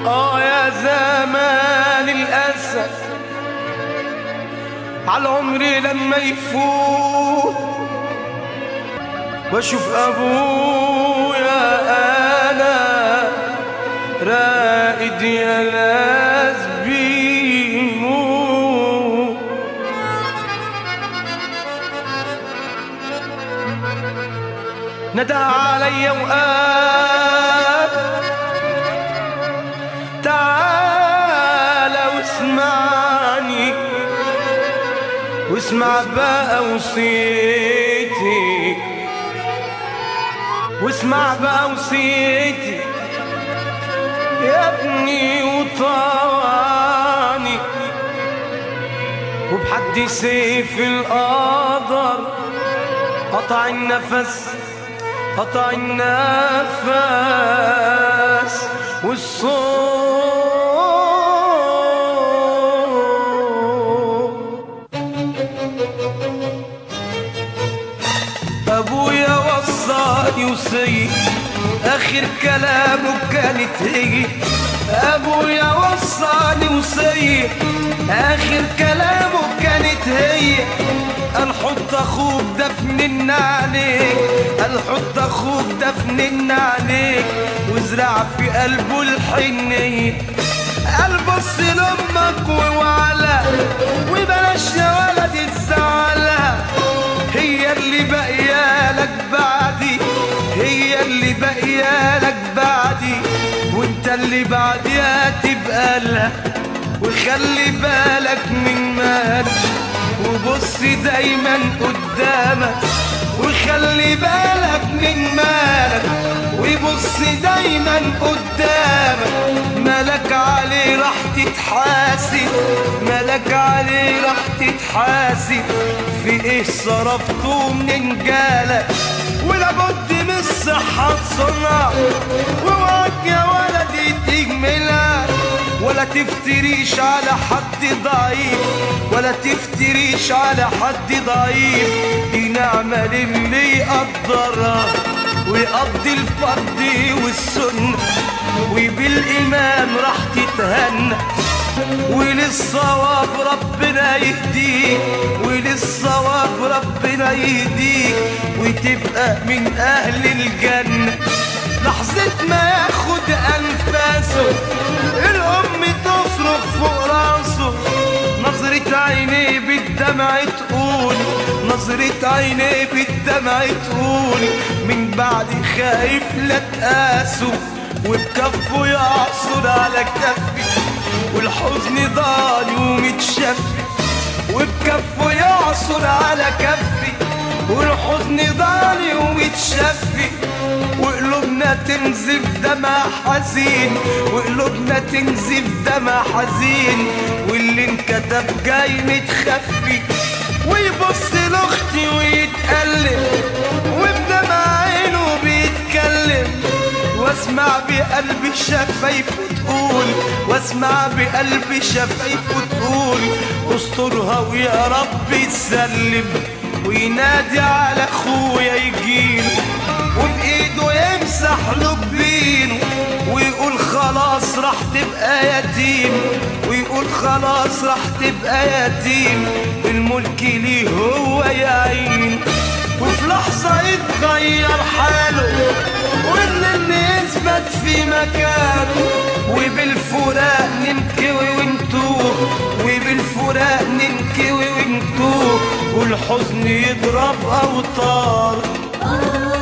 اه يا زمان الاسد على عمري لما يفوت واشوف ابويا انا رائد يا ناس بيموت ندى علي وقال تعال واسمعني واسمع بقى وصيتي واسمع بقى وصيتي يا ابني وطواني وبحد سيف القدر قطع النفس قطع النفس والصوت ابويا وصاني وصي اخر كلامه كانت هي ابويا وصاني وصي اخر كلامه كانت هي قال حط اخوك دفن عليك قال حط اخوك دفن عليك وازرع في قلبه الحنيه قال بص لامك ووعلى وبلاش يا ولد تزعلها هي اللي باقيالك بعدي هي اللي باقيالك بعدي وانت اللي بعديها تبقى لها وخلي بالك من مالك وبص دايما قدامك وخلي بالك من مالك وبص دايما قدامك مالك عليه راح تتحاسب مالك عليه راح تتحاسب في ايه صرفته من جالك ولابد من الصحة تصنع واوعك يا ولدي تجملها ولا تفتريش على حد ضعيف ولا تفتريش على حد ضعيف دي نعمة للي يقدرها ويقضي الفرض والسنة وبالإيمان راح تتهنى وللصواب ربنا يهديك وللصواب ربنا يهديك وتبقى من أهل الجنة لحظة ما ياخد أنفاسه الأم تصرخ فوق راسه نظرة عينيه بالدمع تقول نظرة عينيه بالدمع تقول من بعد خايف لا تقاسه وبكفه يعصر على كفي والحزن ضال ومتشفي وبكفه يعصر على كفي والحزن ضال ومتشفي وقلوبنا تنزف دمع حزين وقلوبنا تنزف دمع حزين واللي انكتب جاي متخفي ويبص لاختي ويتقلب وبدمع عينه بيتكلم واسمع بقلبي شفايفه تقول واسمع بقلبي شفايفه تقول استرها ويا رب تسلم وينادي على اخويا يجيله وبايده يمسح له جبينه ويقول خلاص راح تبقى يتيم ويقول خلاص راح تبقى يتيم الملك ليه هو يعين وفي لحظة يتغير حاله واللي يثبت في مكانه وبالفراق ننكوي ونتوه وبالفراق ننكوي ونتوه والحزن يضرب أوتار